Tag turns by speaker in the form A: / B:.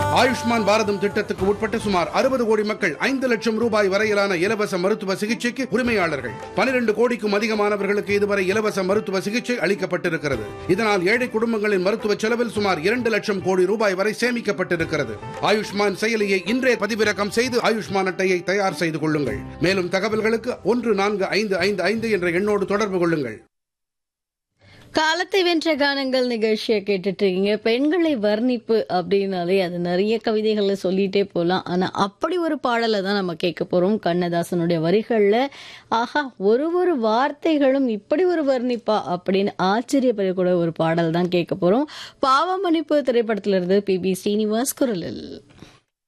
A: ஆயுஷ்மான் பாரதம் திட்டத்துக்கு உட்பட்ட சுமார் அறுபது கோடி மக்கள் ஐந்து லட்சம் ரூபாய் வரையிலான இலவச மருத்துவ சிகிச்சைக்கு உரிமையாளர்கள் பனிரெண்டு கோடிக்கும் அதிகமானவர்களுக்கு இதுவரை இலவச மருத்துவ சிகிச்சை அளிக்கப்பட்டிருக்கிறது இதனால் ஏழை குடும்பங்களின் மருத்துவ செலவில் சுமார் இரண்டு லட்சம் கோடி ரூபாய் வரை சேமிக்கப்பட்டிருக்கிறது ஆயுஷ்மான் செயலியை இன்றே பதிவிறக்கம் செய்து ஆயுஷ்மான் அட்டையை தயார் செய்து கொள்ளுங்கள் மேலும் தகவல்களுக்கு ஒன்று நான்கு ஐந்து ஐந்து ஐந்து என்ற எண்ணோடு தொடர்பு கொள்ளுங்கள்
B: காலத்தை வென்ற கானங்கள் நிகழ்ச்சியை கேட்டுட்டு இருக்கீங்க பெண்களை வர்ணிப்பு அப்படின்னாலே அது நிறைய கவிதைகளை சொல்லிட்டே போகலாம் ஆனா அப்படி ஒரு பாடலை தான் நம்ம கேட்க போறோம் கண்ணதாசனுடைய வரிகள்ல ஆஹா ஒரு ஒரு வார்த்தைகளும் இப்படி ஒரு வர்ணிப்பா அப்படின்னு ஆச்சரியப்படக்கூடிய ஒரு பாடல் தான் கேட்க போறோம் பாவமணிப்பு திரைப்படத்திலிருந்து பி பி ஸ்ரீனிவாஸ் குரலில்